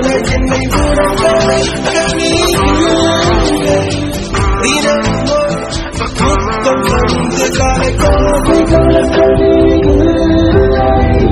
போல என்னை உறங்க வைக்க நீ இல்லை. தினமும் முத்தம் தந்து கரை கோவைகளுக்கு நீ இல்லை.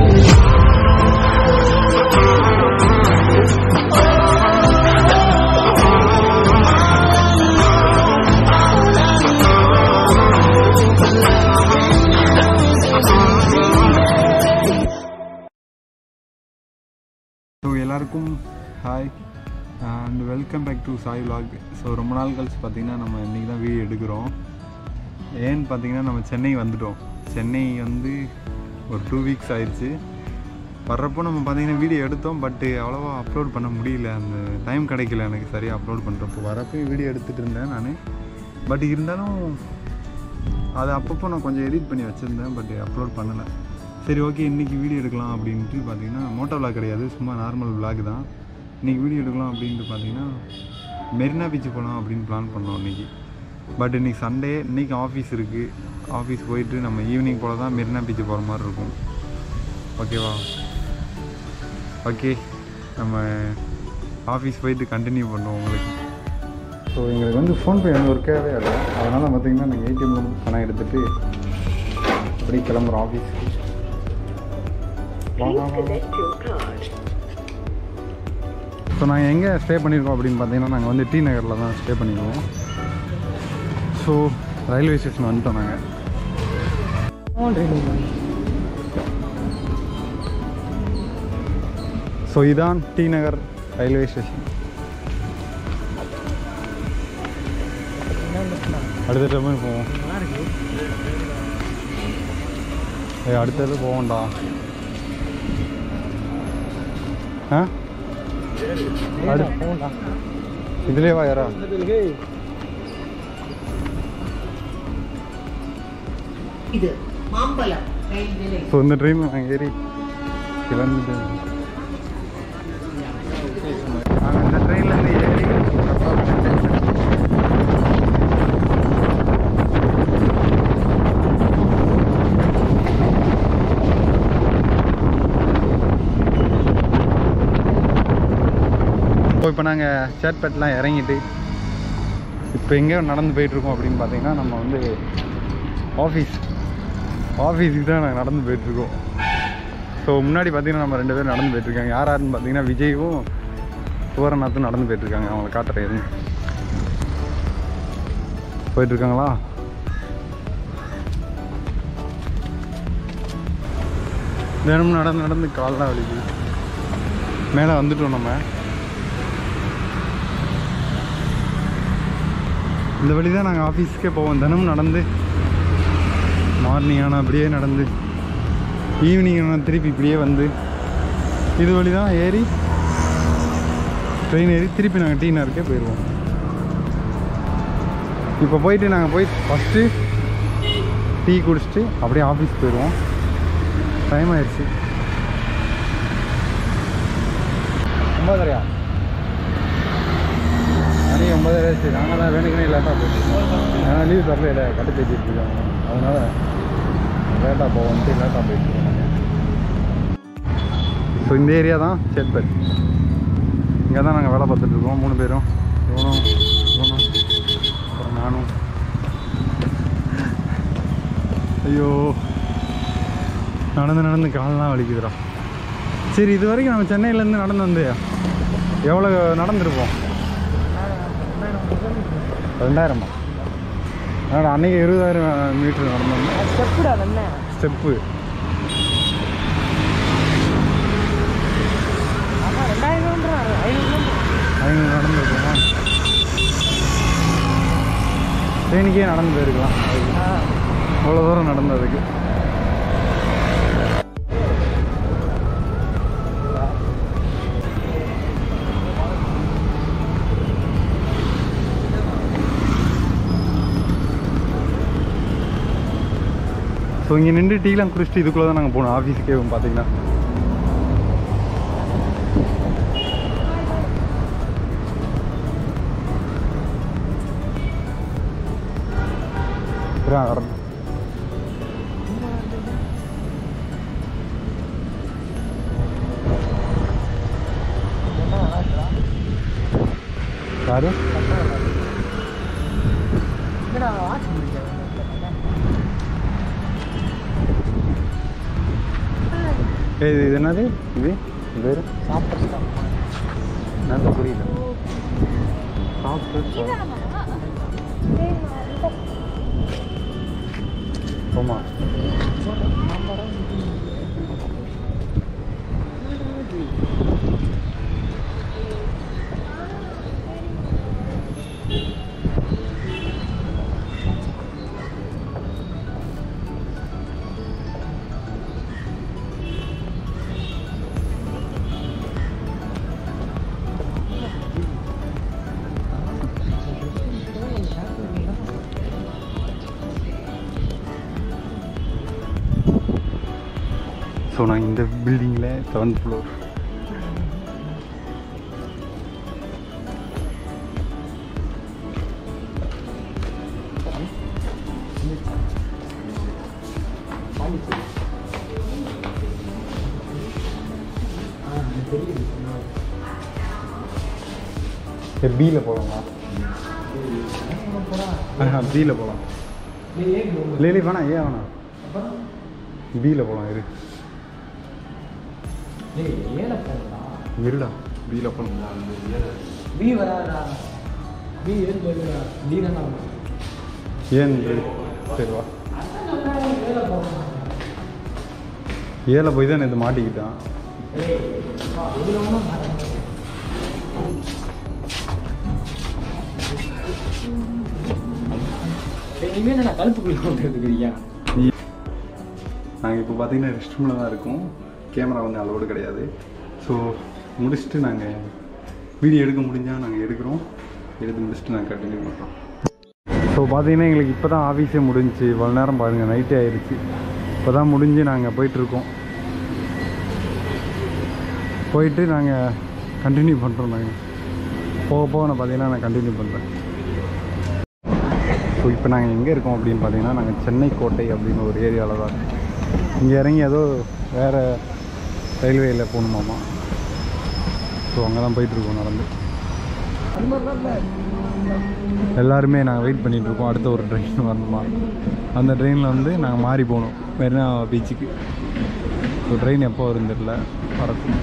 ஸோ எல்லாருக்கும் hi and welcome back to Sai vlog so ரொம்ப நாள் கழிச்சு பார்த்தீங்கன்னா நம்ம இன்றைக்கி தான் வீடியோ எடுக்கிறோம் ஏன்னு பார்த்தீங்கன்னா நம்ம சென்னை வந்துட்டோம் சென்னை வந்து ஒரு டூ வீக்ஸ் ஆயிடுச்சு வர்றப்போ நம்ம பார்த்தீங்கன்னா வீடியோ எடுத்தோம் பட்டு அவ்வளோவா அப்லோட் பண்ண முடியல அந்த டைம் கிடைக்கல எனக்கு சரியாக அப்லோட் பண்ணுறப்போ வரப்போ வீடியோ எடுத்துகிட்டு இருந்தேன் நான் பட் இருந்தாலும் அதை அப்பப்போ நான் கொஞ்சம் எடிட் பண்ணி வச்சுருந்தேன் பட் அப்லோட் பண்ணலை சரி ஓகே இன்றைக்கி வீடியோ எடுக்கலாம் அப்படின்ட்டு பார்த்தீங்கன்னா மோட்டோ vlog கிடையாது சும்மா நார்மல் vlog தான் இன்றைக்கி வீடியோ எடுக்கலாம் அப்படின்ட்டு பார்த்தீங்கன்னா மெரினா பீச் போகலாம் அப்படின்னு பிளான் பண்ணோம் இன்றைக்கி பட் இன்றைக்கி சண்டே இன்றைக்கி ஆஃபீஸ் இருக்குது ஆஃபீஸ் போயிட்டு நம்ம ஈவினிங் போல் தான் மெரினா பீச் போகிற மாதிரி இருக்கும் ஓகேவா ஓகே நம்ம ஆஃபீஸ் போயிட்டு கண்டினியூ பண்ணுவோம் உங்களுக்கு ஸோ எங்களுக்கு வந்து ஃபோன்பே வந்து ஒர்க்காகவே இல்லை அதனால் பார்த்தீங்கன்னா நாங்கள் ஏடிஎம்ல பணம் எடுத்துகிட்டு அப்படியே கிளம்புறோம் ஆஃபீஸ்க்கு வா வா வா ஸோ நாங்கள் எங்கே ஸ்டே பண்ணியிருக்கோம் அப்படின்னு பார்த்தீங்கன்னா நாங்கள் வந்து டி நகரில் தான் ஸ்டே பண்ணியிருக்கோம் ஸோ ரயில்வே ஸ்டேஷன் வந்துட்டோம் நாங்கள் ஸோ இதான் டி நகர் ரயில்வே ஸ்டேஷன் அடுத்த டைமே போவோம் ஏய் அடுத்தது போவோம்டா ஆ அடு இதுலேயே வா யாரா இது மாம்பழம் ரயில் நிலையம் ஸோ இந்த ட்ரெயின் நாங்கள் ஏறி கிளம்பிட்டு நாங்கள் இந்த ட்ரெயின்லேருந்து ஏறி இப்போ நாங்கள் சேட்பேட்லாம் இறங்கிட்டு இப்போ எங்கே நடந்து போயிட்டுருக்கோம் அப்படின்னு பார்த்தீங்கன்னா நம்ம வந்து ஆஃபீஸ் ஆஃபீஸுக்கு தான் நாங்கள் நடந்து போயிட்டுருக்கோம் ஸோ முன்னாடி பார்த்தீங்கன்னா நம்ம ரெண்டு பேரும் நடந்து போயிட்டுருக்காங்க யார் யாருன்னு பார்த்தீங்கன்னா விஜயும் சுவரநாத்தும் நடந்து போயிட்டுருக்காங்க அவங்கள காட்டுறேன் இருங்க. போயிட்டுருக்காங்களா தினமும் நடந்து நடந்து கால்லாம் வலிக்குது மேலே வந்துட்டோம் நம்ம இந்த வழி தான் நாங்கள் ஆஃபீஸ்க்கே போவோம் தினமும் நடந்து மார்னிங் ஆனால் அப்படியே நடந்து ஈவினிங் ஆனால் திருப்பி இப்படியே வந்து இது வழி தான் ஏறி ட்ரெயின் ஏறி திருப்பி நாங்கள் டீ நகருக்கே போயிடுவோம் இப்போ போயிட்டு நாங்கள் போய் ஃபஸ்ட்டு டீ குடிச்சிட்டு அப்படியே ஆஃபீஸ் போயிடுவோம் டைம் ஆயிடுச்சு ஒம்பதரையா மணி ஒம்பதரை ஆயிடுச்சு நாங்கள் தான் வேணுக்குனே லேட்டாக போயிட்டு ஏன்னா லீவ் தரல இல்லை கட்டு பேசிட்டு இருக்காங்க அதனால லேட்டாக போவோம்ட்டு லேட்டாக போயிட்டு இருக்கோம் நாங்கள் ஸோ இந்த ஏரியா தான் சேட்பட் இங்கே தான் நாங்கள் வேலை பார்த்துட்டு இருக்கோம் மூணு பேரும் இவனும் இவனும் அப்புறம் நானும் ஐயோ நடந்து நடந்து கால்லாம் வலிக்குதுடா சரி இது வரைக்கும் நம்ம சென்னையிலேருந்து நடந்து வந்து எவ்வளோ நடந்திருப்போம் ரெண்டாயிரமா என்னடா அன்னைக்கு இருபதாயிரம் மீட்டர் நடந்தோம் ஸ்டெப்புடா வெண்ண ஸ்டெப்பு ஆஹா ரெண்டாயிரம் ஐநூறு ஐநூறு நடந்துருக்கோமா ட்ரெயினுக்கே நடந்து போயிருக்கலாம் அவ்வளோ தூரம் நடந்ததுக்கு ஸோ இங்கே நின்று டீலாம் குடிச்சிட்டு இதுக்குள்ளே தான் நாங்கள் போகணும் ஆஃபீஸுக்கே பார்த்தீங்கன்னா இதான் வரணும் யாரு என்னடா ஆட்சி முடியாது ஏய் இது இது என்னது இது இது பேர் சாப்பிட்டு என்னது புரியல சாப்பிட்டு போமா ஸோ நான் இந்த பில்டிங்கில் செவன்த் ஃப்ளோர் சரி பியில் போகலாமா பியில் போகலாம் இல்லை இல்லை வேணாம் ஏன் வேணாம் பியில் போகலாம் இரு ஏழை போகலாம் இருடா பியில் போகலாம் பி வராதா பி ஏழு போயிருடா டி தானே ஏன் இரு. சரி வா ஏழை போய் தான் இது மாட்டிக்கிட்டான் இனிமேல் நான் கழுத்துக்குள்ளே கொண்டு இருக்கிறீங்க நாங்கள் இப்போ பார்த்தீங்கன்னா ரெஸ்ட் ரூமில் தான் இருக்கோம் கேமரா வந்து அளவோடு கிடையாது ஸோ முடிச்சுட்டு நாங்கள் வீடியோ எடுக்க முடிஞ்சால் நாங்கள் எடுக்கிறோம் எடுத்து முடிச்சுட்டு நாங்கள் கண்டினியூ பண்ணுறோம் ஸோ பார்த்தீங்கன்னா எங்களுக்கு இப்போ தான் ஆஃபீஸே முடிஞ்சுச்சு இவ்வளோ நேரம் பாருங்கள் நைட்டே ஆயிடுச்சு இப்போ தான் முடிஞ்சு நாங்கள் போயிட்டுருக்கோம் போயிட்டு நாங்கள் கண்டினியூ பண்ணுறோம் நாங்கள் போக போக நான் பார்த்தீங்கன்னா நான் கண்டினியூ பண்ணுறேன் ஸோ இப்போ நாங்கள் எங்கே இருக்கோம் அப்படின்னு பார்த்தீங்கன்னா நாங்கள் சென்னை கோட்டை அப்படின்னு ஒரு ஏரியாவில் தான் இருக்கோம் இங்கே இறங்கி ஏதோ வேறு ரயில்வேயில் போகணுமாமா ஸோ அங்கே தான் போயிட்டுருக்கோம் நடந்து எல்லாருமே நாங்கள் வெயிட் பண்ணிகிட்ருக்கோம் அடுத்த ஒரு ட்ரெயின் வரணுமா அந்த ட்ரெயினில் வந்து நாங்கள் மாறி போகணும் மெரினா பீச்சுக்கு ஸோ ட்ரெயின் எப்போ வரும் தெரியல வரட்டும்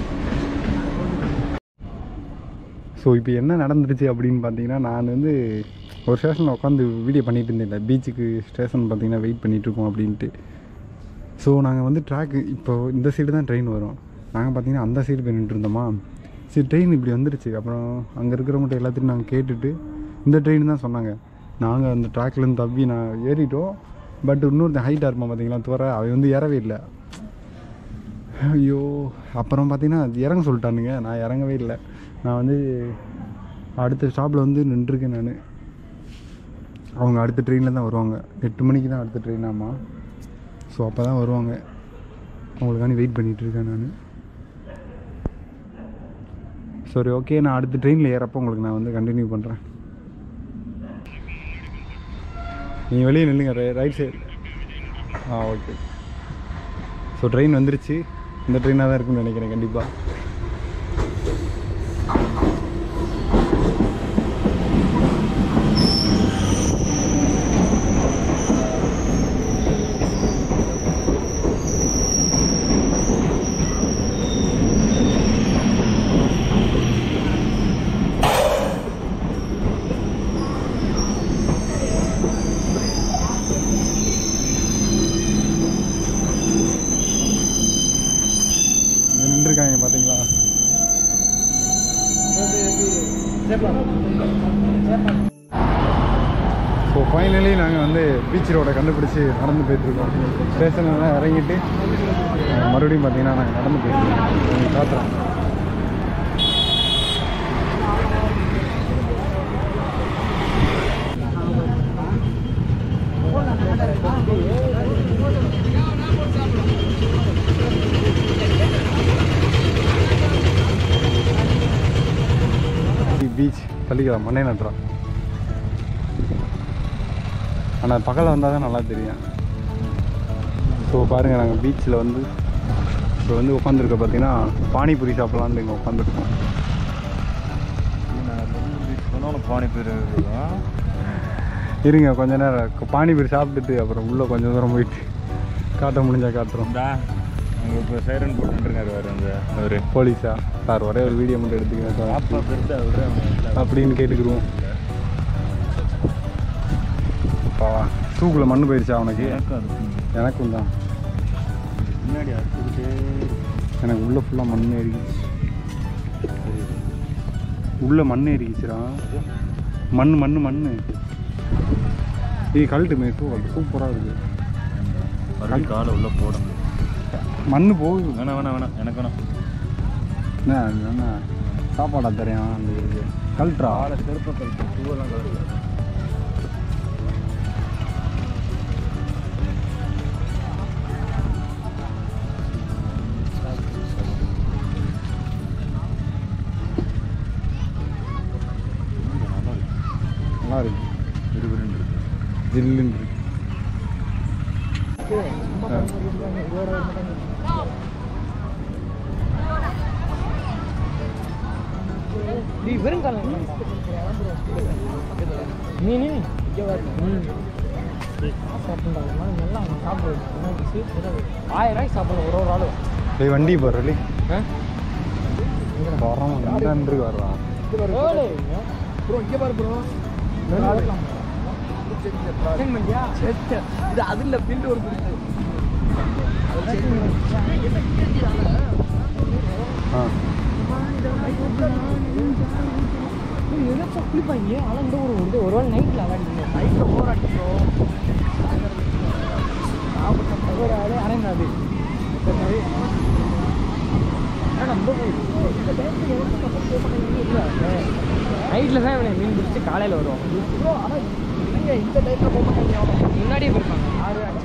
ஸோ இப்போ என்ன நடந்துருச்சு அப்படின்னு பார்த்தீங்கன்னா நான் வந்து ஒரு ஸ்டேஷனில் உட்காந்து வீடியோ பண்ணிட்டு இருந்தேன் பீச்சுக்கு ஸ்டேஷன் பார்த்தீங்கன்னா வெயிட் பண்ணிகிட்ருக்கோம் அப்படின்ட்டு ஸோ நாங்கள் வந்து ட்ராக்கு இப்போ இந்த சைடு தான் ட்ரெயின் வரும் நாங்கள் பார்த்தீங்கன்னா அந்த சைடு போய் நின்றுட்டு இருந்தோமா சரி ட்ரெயின் இப்படி வந்துருச்சு அப்புறம் அங்கே இருக்கிறவங்கள்ட்ட எல்லாத்தையும் நாங்கள் கேட்டுட்டு இந்த ட்ரெயின் தான் சொன்னாங்க நாங்கள் அந்த ட்ராக்லேருந்து தப்பி நான் ஏறிட்டோம் பட் இன்னொருத்தன் ஹைட்டாக இருப்பான் பார்த்தீங்களா துவர அவன் வந்து ஏறவே இல்லை ஐயோ அப்புறம் பார்த்தீங்கன்னா இறங்க சொல்லிட்டானுங்க நான் இறங்கவே இல்லை நான் வந்து அடுத்த ஸ்டாப்பில் வந்து நின்றுருக்கேன் நான் அவங்க அடுத்த ட்ரெயினில் தான் வருவாங்க எட்டு மணிக்கு தான் அடுத்த ட்ரெயின் ஆமாம் ஸோ அப்போ தான் வருவாங்க அவங்களுக்காண்டி வெயிட் பண்ணிகிட்டு இருக்கேன் நான் சரி ஓகே நான் அடுத்த ட்ரெயினில் ஏறப்போ உங்களுக்கு நான் வந்து கண்டினியூ பண்ணுறேன் நீங்கள் வெளியே நில்லுங்க ரைட் சைடு ஆ ஓகே ஸோ ட்ரெயின் வந்துருச்சு இந்த ட்ரெயினாக தான் இருக்கும்னு நினைக்கிறேன் கண்டிப்பாக இங்க நின்றுருக்காங்க பார்த்தீங்களா ஸோ ஃபைனலி நாங்கள் வந்து பீச் ரோடை கண்டுபிடிச்சி நடந்து போயிட்டுருக்கோம் ஸ்டேஷனில் இறங்கிட்டு அஹ், மறுபடியும் பார்த்தீங்கன்னா நாங்கள் நடந்து போயிட்டுருக்கோம் உங்களுக்கு காட்டுறோம் பீச் தள்ளிக்கலாம் மண்ணே நட்டுறோம் ஆனால் பகலில் வந்தால் தான் நல்லா தெரியும் ஸோ பாருங்கள் நாங்கள் பீச்சில் வந்து இப்போ வந்து உட்காந்துருக்க பார்த்தீங்கன்னா பானிபூரி சாப்பிட்லான்னு இங்கே உட்காந்துருக்கோம் பானிபூரி இருக்கும் இருங்க கொஞ்ச நேரம் க- பானிபூரி சாப்பிட்டுட்டு அப்புறம் உள்ளே கொஞ்சம் தூரம் போயிட்டு காட்ட முடிஞ்சா காட்டுறோம் இந்தா அங்கே இப்போ சைரன் போட்டுருக்காரு வேறு அந்த அவர் போலீஸா சார் ஒரே ஒரு வீடியோ மட்டும் எடுத்துக்கிறேன் சார் அப்பா பெருசா அவரு அப்படின்னு கேட்டுக்கிருவோம் பாவா தூக்குல மண்ணு போயிடுச்சா அவனுக்கு எனக்கும் அது எனக்கும் தான் முன்னாடி அறுத்துக்கிட்டே எனக்கு உள்ள ஃபுல்லாக மண் ஏறிக்கிச்சு உள்ள மண் ஏறிக்கிச்சுடா மண் மண் மண் ஏய் கழட்டு மே டூ சூப்பராக இருக்குது மறுபடியும் காலை உள்ள போடணும் மண் போகுது வேணாம் வேணாம் வேணாம் எனக்கு வேணாம் என்ன அது என்ன சாப்பாடா தெரியும் அந்த இதுக்கு கழட்டுறா காலை செருப்பை கழிச்சு பூவெல்லாம் கலந்து நல்லா இருக்கு விறுவிறுன்னு இருக்கு ஜில்லுன்னு இருக்கு நீ வெறும் காலம் நீ நீ இங்கே வர ம் சாப்பிட்டுட்டாங்க நல்லா அவங்க சாப்பிடுறது ஆயிரம் ரூபாய்க்கு சாப்பிடணும் ஒரு ஒரு ஆளு டேய் வண்டி போடுறி ஆ வரோம் இருக்கு வர்றான் ப்ரோ இங்கே பாரு ப்ரோ இது அதில் பில்லு ஒரு பிடிச்சு ஆ எதப்பா குளிப்பாங்க ஆனால் இந்த ஒரு வந்து ஒரு நாள் நைட்டில் விளாடிங்க நைட்டில் போராட்டி ப்ரோ ஒரு ஆள் அணைந்தாது நைட்டில் தான் இவனை மீன் பிடிச்சி காலையில் வருவோம் ஆனால் இந்த டைமில் போக மாட்டாங்க முன்னாடியே போயிருப்பாங்க ஆறு அஞ்சு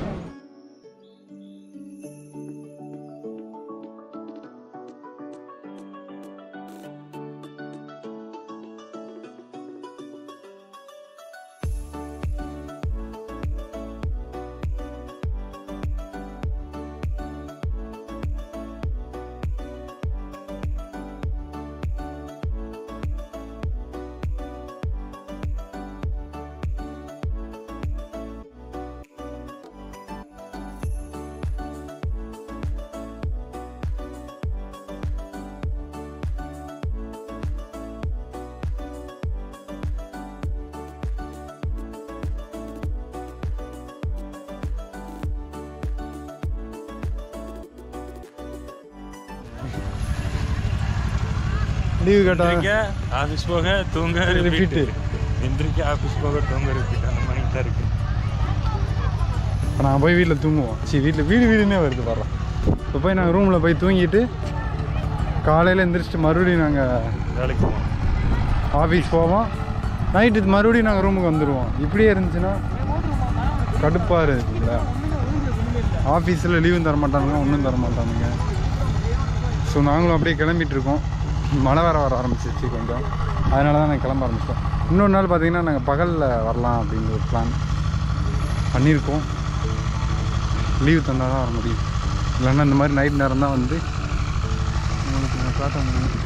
லீவு கேட்டா எந்திரிக்க ஆஃபீஸ் போக தூங்க Repeat. ரிப்பீட் எந்திரிக்க ஆஃபீஸ் போக தூங்க ரிப்பீட் அந்த மாதிரி தான் இருக்கு இப்போ நாங்கள் போய் வீட்டில் தூங்குவோம் சரி வீட்டில் வீடு வீடுன்னே வருது வர்றோம் இப்போ போய் நாங்கள் ரூமில் போய் தூங்கிட்டு காலையில் எந்திரிச்சிட்டு மறுபடியும் நாங்கள் வேலைக்கு போகணும் ஆஃபீஸ் போவோம் நைட்டு மறுபடியும் நாங்கள் ரூமுக்கு வந்துடுவோம் இப்படியே இருந்துச்சுன்னா கடுப்பாக இருக்குல்ல ஆஃபீஸில் லீவும் தர மாட்டானுங்க ஒன்றும் தர மாட்டானுங்க ஸோ நாங்களும் அப்படியே கிளம்பிட்டு இருக்கோம் மழை வேற வர ஆரம்பிச்சிருச்சு கொஞ்சம் அதனால தான் நாங்கள் கிளம்ப ஆரம்பிச்சிட்டோம் இன்னொரு நாள் பார்த்தீங்கன்னா நாங்கள் பகலில் வரலாம் அப்படிங்கிற ஒரு பிளான் பண்ணியிருக்கோம் லீவ் தந்தால் தான் வர முடியும் இல்லைன்னா இந்த மாதிரி நைட் நேரம் தான் வந்து உங்களுக்கு நான் காட்ட முடியும்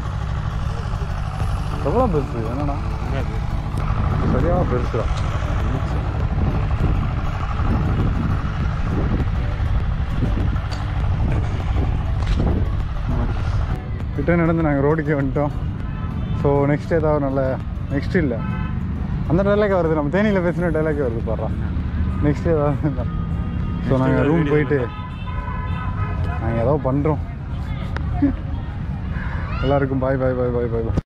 எவ்வளோ பெருசு என்னடா என்னது? சரியாக பெருசுடா கிட்ட நடந்து நாங்கள் ரோடுக்கே வந்துட்டோம் ஸோ நெக்ஸ்ட் ஏதாவது நல்ல நெக்ஸ்ட் இல்லை அந்த டைலாக் வருது நம்ம தேனியில் பேசின டைலாக் வருது பாடுறான் நெக்ஸ்ட் ஏதாவது ஸோ நாங்கள் ரூம் போயிட்டு நாங்கள் ஏதோ பண்ணுறோம் எல்லாருக்கும் பாய் பாய் பாய் பாய் பாய் பாய்